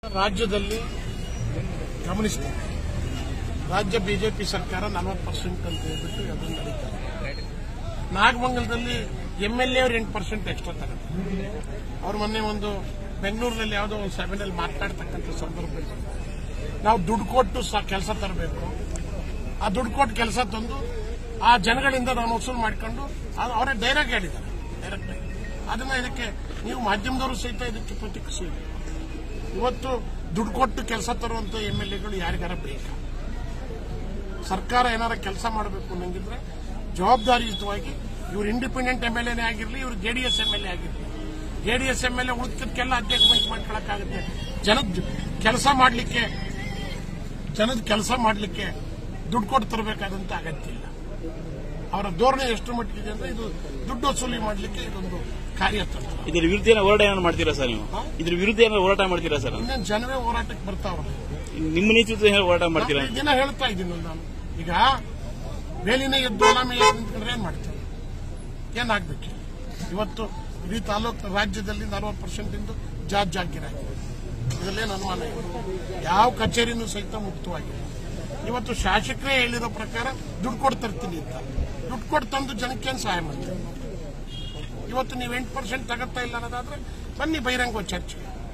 ರಾಜ್ಯದಲ್ಲಿ ಗಮನಿಸ್ತಾರೆ ರಾಜ್ಯ ಬಿಜೆಪಿ ಸರ್ಕಾರ ನಲವತ್ತು ಪರ್ಸೆಂಟ್ ಅಂತ ಹೇಳ್ಬಿಟ್ಟು ಅದನ್ನು ನಡೀತಾರೆ ನಾಗಮಂಗಲದಲ್ಲಿ ಎಂ ಎಲ್ ಎ ಅವ್ರು ಎಂಟು ಪರ್ಸೆಂಟ್ ಎಕ್ಸ್ಟ್ರಾ ತಗೊಂಡು ಅವ್ರು ಮೊನ್ನೆ ಒಂದು ಬೆಂಗಳೂರಿನಲ್ಲಿ ಯಾವುದೋ ಒಂದು ಸಭೆಯಲ್ಲಿ ಮಾತನಾಡ್ತಕ್ಕಂಥ ಸಂದರ್ಭದಲ್ಲಿ ನಾವು ದುಡ್ಡು ಕೊಟ್ಟು ಸಹ ಕೆಲಸ ತರಬೇಕು ಆ ದುಡ್ಡು ಕೊಟ್ಟು ಕೆಲಸ ತಂದು ಆ ಜನಗಳಿಂದ ನಾವು ವಸೂಲು ಮಾಡ್ಕೊಂಡು ಅದು ಅವರೇ ಡೈರೆಕ್ಟ್ ಹೇಳಿದ್ದಾರೆ ಡೈರೆಕ್ಟ್ ಅದನ್ನ ಇದಕ್ಕೆ ನೀವು ಮಾಧ್ಯಮದವರು ಸಹಿತ ಇದಕ್ಕೆ ಪ್ರತಿಕ್ರಿಯಿಸಿ ಇವತ್ತು ದುಡ್ಡು ಕೊಟ್ಟು ಕೆಲಸ ತರುವಂತ ಎಂ ಎಲ್ ಎಗಳು ಯಾರಿಗಾರ ಬೇಕಾ ಸರ್ಕಾರ ಏನಾರ ಕೆಲಸ ಮಾಡಬೇಕು ಅನ್ನಂಗಿದ್ರೆ ಜವಾಬ್ದಾರಿಯುತವಾಗಿ ಇವ್ರು ಇಂಡಿಪೆಂಡೆಂಟ್ ಎಂ ಎಲ್ ಎನೇ ಆಗಿರಲಿ ಇವ್ರು ಜೆಡಿಎಸ್ ಎಂ ಎಲ್ ಎ ಆಗಿರಲಿ ಜೆಡಿಎಸ್ ಎಂ ಎಲ್ ಎ ಉಳಿದಕ್ಕೆಲ್ಲ ಅಡ್ಜಸ್ಟ್ಮೆಂಟ್ ಮಾಡ್ಕೊಳಕ್ಕಾಗುತ್ತೆ ಜನದ ಕೆಲಸ ಮಾಡಲಿಕ್ಕೆ ಜನದ ಕೆಲಸ ಮಾಡಲಿಕ್ಕೆ ದುಡ್ಡು ಕೊಟ್ಟು ತರಬೇಕಾದಂತ ಅಗತ್ಯ ಇಲ್ಲ ಅವರ ಧೋರಣೆ ಎಷ್ಟು ಮಟ್ಟಿಗಿದೆ ಅಂದ್ರೆ ಇದು ದುಡ್ಡು ವಸೂಲಿ ಮಾಡಲಿಕ್ಕೆ ಇದೊಂದು ಕಾರ್ಯತಂತ್ರ ಇದ್ರ ವಿರುದ್ಧ ಏನೋ ಹೋರಾಟ ಏನಾದ್ರು ಮಾಡ್ತೀರಾ ಸರ್ ನೀವು ಇದ್ರ ವಿರುದ್ಧ ಏನಾದ್ರು ಹೋರಾಟ ಮಾಡ್ತೀರಾ ಸರ್ ಇನ್ನೇನು ಜನವೇ ಹೋರಾಟಕ್ಕೆ ಬರ್ತಾವ್ರೆ ನಿಮ್ಮ ನೇತೃತ್ವ ಏನೋ ಹೋರಾಟ ಮಾಡ್ತೀರಾ ಈ ದಿನ ಹೇಳ್ತಾ ಇದ್ದೀನಿ ನಾನು ಈಗ ಮೇಲಿನ ಎದ್ದು ಹೊಲ ಮೇಲೆ ನಿಂತ್ಕೊಂಡ್ರೆ ಏನ್ ಮಾಡ್ತೀವಿ ಏನಾಗ್ಬೇಕು ಇವತ್ತು ಇಡೀ ತಾಲೂಕು ರಾಜ್ಯದಲ್ಲಿ ನಲವತ್ತು ಪರ್ಸೆಂಟ್ ಇಂದು ಜಾಬ್ ಜಾಗೀರಾಗಿದೆ ಇದರಲ್ಲೇನು ಅನುಮಾನ ಇಲ್ಲ ಯಾವ ಕಚೇರಿನೂ ಸಹಿತ ಮುಕ್ತವಾಗಿಲ್ಲ ಇವತ್ತು ಶಾಸಕರೇ ಹೇಳಿರೋ ಪ್ರಕಾರ ದುಡ್ಡು ಕೊಟ್ಟು ತರ್ತೀನಿ ಅಂತ ದುಡ್ಡು ಕೊಟ್ಟು ತಂದು ಜನಕ್ಕೇನು ಸಹಾಯ ಮಾಡ್ತೀವಿ ಇವತ್ತು ನೀವು ಎಂಟು ಪರ್ಸೆಂಟ್ ತಗೋತಾ ಇಲ್ಲ ಅನ್ನೋದಾದ್ರೆ ಬನ್ನಿ ಬಹಿರಂಗ ಚರ್ಚೆ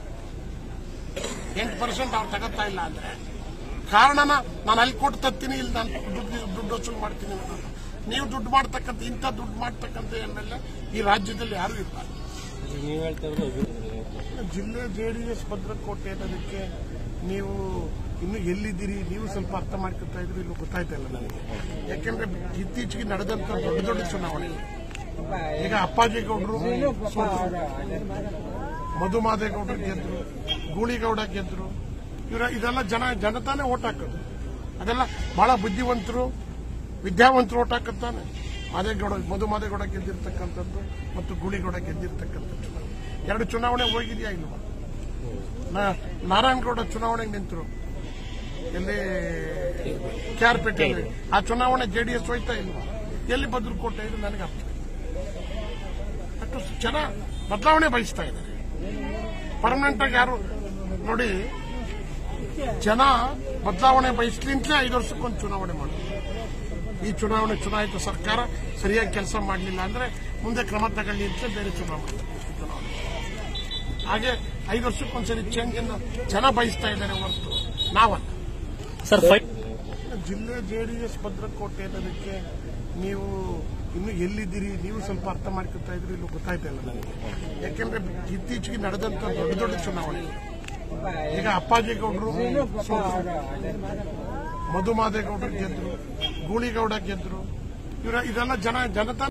ಎಂಟು ಪರ್ಸೆಂಟ್ ಅವ್ರು ತಗೋತಾ ಇಲ್ಲ ಅಂದ್ರೆ ಕಾರಣನ ನಾನು ಅಲ್ಲಿ ಕೊಟ್ಟು ತತ್ತೀನಿ ಇಲ್ಲಿ ನಾನು ದುಡ್ಡು ದುಡ್ಡು ವಸೂಲು ಮಾಡ್ತೀನಿ ಅನ್ನೋದು ನೀವು ದುಡ್ಡು ಮಾಡ್ತಕ್ಕಂಥ ಇಂಥ ದುಡ್ಡು ಮಾಡ್ತಕ್ಕಂಥ ಎಮ್ಮೆಲ್ಲ ಈ ರಾಜ್ಯದಲ್ಲಿ ಯಾರು ಇಲ್ಲ ಜಿಲ್ಲೆ ಜೆಡಿಎಸ್ ಭದ್ರಕೋಟೆ ಅನ್ನೋದಕ್ಕೆ ನೀವು ಇನ್ನು ಎಲ್ಲಿದ್ದೀರಿ ನೀವು ಸ್ವಲ್ಪ ಅರ್ಥ ಮಾಡ್ಕೊತಾ ಇದ್ರಿ ಇಲ್ಲೂ ಗೊತ್ತಾಯ್ತಾ ಇಲ್ಲ ನನಗೆ ಯಾಕೆಂದ್ರೆ ಇತ್ತೀಚೆಗೆ ನಡೆದಂತ ದೊಡ್ಡ ದೊಡ್ಡ ಚುನಾವಣೆ ಈಗ ಅಪ್ಪಾಜಿಗೌಡರು ಸೋತರು. ಮಧುಮಾದೇಗೌಡರು ಗೆದ್ರು ಗೂಳಿಗೌಡ ಗೆದ್ರು ಇವರ ಇದೆಲ್ಲ ಜನ ಜನತಾನೇ ಓಟ್ ಹಾಕೋದು ಅದೆಲ್ಲ ಬಹಳ ಬುದ್ಧಿವಂತರು ವಿದ್ಯಾವಂತರು ಓಟ್ ಹಾಕುತ್ತಾನೆ ಮಾದೇಗೌಡ ಮಧು ಮಾದೇಗೌಡ ಗೆದ್ದಿರ್ತಕ್ಕಂಥದ್ದು ಮತ್ತು ಗೂಳಿಗೌಡ ಗೆದ್ದಿರ್ತಕ್ಕಂಥ ಚುನಾವಣೆ ಎರಡು ಚುನಾವಣೆ ಹೋಗಿದೆಯಾ ಇಲ್ವಾ ನಾ- ನಾರಾಯಣಗೌಡ ಚುನಾವಣೆಗೆ ನಿಂತರು ಎಲ್ಲಿ ಕ್ಯಾರ್ಪೇಟೆಯಲ್ಲಿ ಆ ಚುನಾವಣೆ ಜೆಡಿಎಸ್ ಹೋಯ್ತಾ ಇಲ್ವಾ ಎಲ್ಲಿ ಭದ್ರಕೋಟೆ ಇದು ನನಗೆ ಅರ್ಥ ಇಲ್ಲ. ಅಷ್ಟು ಜನ ಬದಲಾವಣೆ ಬಯಸ್ತಾ ಇದ್ದಾರೆ ಪರ್ಮನೆಂಟ್ ಆಗಿ ಯಾರು ನೋಡಿ ಜನ ಬದಲಾವಣೆ ಬಯಸ್ಲಿ ಅಂತಲೇ ಐದು ವರ್ಷಕ್ಕೊಂದು ಚುನಾವಣೆ ಮಾಡೋದು ಈ ಚುನಾವಣೆ ಚುನಾಯಿತ ಸರ್ಕಾರ ಸರಿಯಾಗಿ ಕೆಲಸ ಮಾಡಲಿಲ್ಲ ಅಂದ್ರೆ ಮುಂದೆ ಕ್ರಮ ತಗೊಳ್ಳಿ ಅಂತ ಬೇರೆ ಚುನಾವಣೆ ಚುನಾವಣೆ ಹಾಗೆ ಐದು ವರ್ಷಕ್ಕೊಂದ್ಸರಿ ಚೇಂಜ್ ಅನ್ನು ಜನ ಬಯಸ್ತಾ ಇದ್ದಾರೆ ಹೊರತು ನಾವಲ್ಲ ಸರ್ ಫೈಟ್ ಜಿಲ್ಲೆ ಜೆಡಿಎಸ್ ಭದ್ರಕೋಟೆ ಅನ್ನೋದಕ್ಕೆ ನೀವು ಇನ್ನು ಎಲ್ಲಿದ್ದೀರಿ ನೀವು ಸ್ವಲ್ಪ ಅರ್ಥ ಮಾಡ್ಕೊತಾ ಇದ್ರಿ ಇಲ್ಲೂ ಗೊತ್ತಾಯ್ತಾ ಇಲ್ಲ ನನಗೆ ಯಾಕೆಂದ್ರೆ ಇತ್ತೀಚೆಗೆ ನಡೆದಂತ ದೊಡ್ಡ ದೊಡ್ಡ ಚುನಾವಣೆ ಈಗ ಅಪ್ಪಾಜಿಗೌಡರು ಸೋತರು. ಮಧುಮಾದೇಗೌಡರು ಗೆದ್ರು ಗೂಳಿಗೌಡ ಗೆದ್ರು ಇವರ ಇದೆಲ್ಲ ಜನ ಜನತಾ